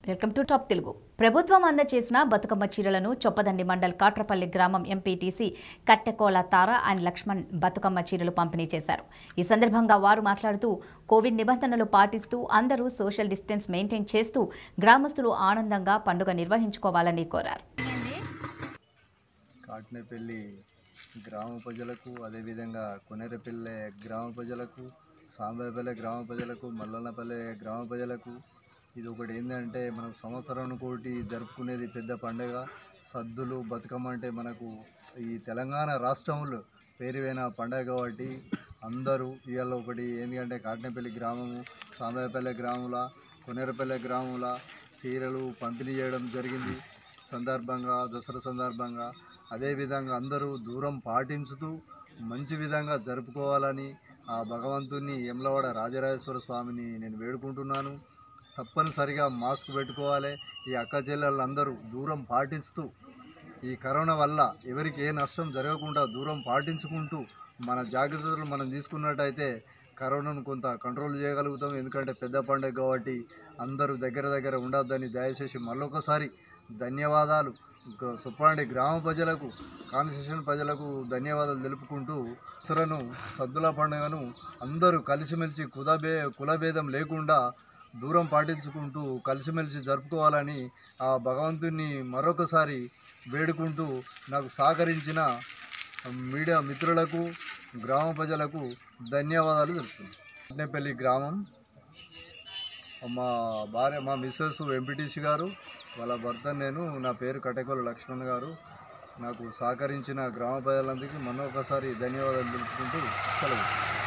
welcome to top Telugu ప్రభుత్వం అందజేసిన బతుకమ్మ చీరలను చొప్పదండి మండల్ కాట్రపల్లి గ్రామం ఎంపీటీసీ కట్టెకోల తార అండ్ లక్ష్మణ్ బతుకమ్మ చీరలు పంపిణీ చేశారు ఈ సందర్భంగా వారు మాట్లాడుతూ కోవిడ్ నిబంధనలు పాటిస్తూ అందరూ సోషల్ డిస్టెన్స్ మెయింటైన్ చేస్తూ గ్రామస్తులు ఆనందంగా పండుగ నిర్వహించుకోవాలని కోరారు కాట్నేపల్లి గ్రామ ప్రజలకు అదేవిధంగా కొనేరపల్లె గ్రామ ప్రజలకు సాంబాయపల్లె గ్రామ ప్రజలకు మల్లన్నపల్లె గ్రామ ప్రజలకు ఇది ఒకటి ఏంటంటే మనకు సంవత్సరం కోటి జరుపుకునేది పెద్ద పండుగ సద్దులు బతుకమ్మ అంటే మనకు ఈ తెలంగాణ రాష్ట్రంలో పేరువైన పండుగ కాబట్టి అందరూ ఇవాళ ఒకటి ఏంటంటే కాట్నేపల్లి గ్రామము సాంబాయపల్లె గ్రాముల కొనేరపల్లె గ్రాముల చీరలు పంపిణీ చేయడం జరిగింది సందర్భంగా దసరా సందర్భంగా అదేవిధంగా అందరూ దూరం పాటించుతూ మంచి విధంగా జరుపుకోవాలని ఆ భగవంతుని యమలవాడ రాజరాజేశ్వర స్వామిని నేను వేడుకుంటున్నాను తప్పనిసరిగా మాస్క్ పెట్టుకోవాలి ఈ అక్క చెల్లెళ్ళందరూ దూరం పాటిస్తూ ఈ కరోనా వల్ల ఎవరికి ఏ నష్టం జరగకుండా దూరం పాటించుకుంటూ మన జాగ్రత్తలు మనం తీసుకున్నట్టయితే కరోనాను కొంత కంట్రోల్ చేయగలుగుతాం ఎందుకంటే పెద్ద పండుగ కాబట్టి అందరూ దగ్గర దగ్గర ఉండొద్దని దయచేసి మళ్ళొకసారి ధన్యవాదాలు ఇంకా సుప్పాండి గ్రామ ప్రజలకు కాన్స్టిట్యూషన్ ప్రజలకు ధన్యవాదాలు తెలుపుకుంటూ దసరాను సద్దుల పండుగను అందరూ కలిసిమెలిసి కులభే కులభేదం లేకుండా దూరం పాటించుకుంటూ కలిసిమెలిసి జరుపుకోవాలని ఆ భగవంతుని మరొకసారి వేడుకుంటూ నాకు సహకరించిన మీడియా మిత్రులకు గ్రామ ప్రజలకు ధన్యవాదాలు తెలుపుతున్నాను అట్నేపల్లి గ్రామం మా భార్య మా మిస్సెస్ వెంకటేష్ గారు వాళ్ళ భర్త నేను నా పేరు కటకోల లక్ష్మణ్ గారు నాకు సహకరించిన గ్రామ ప్రజలందరికీ మరొకసారి ధన్యవాదాలు తెలుపుకుంటూ సెలవు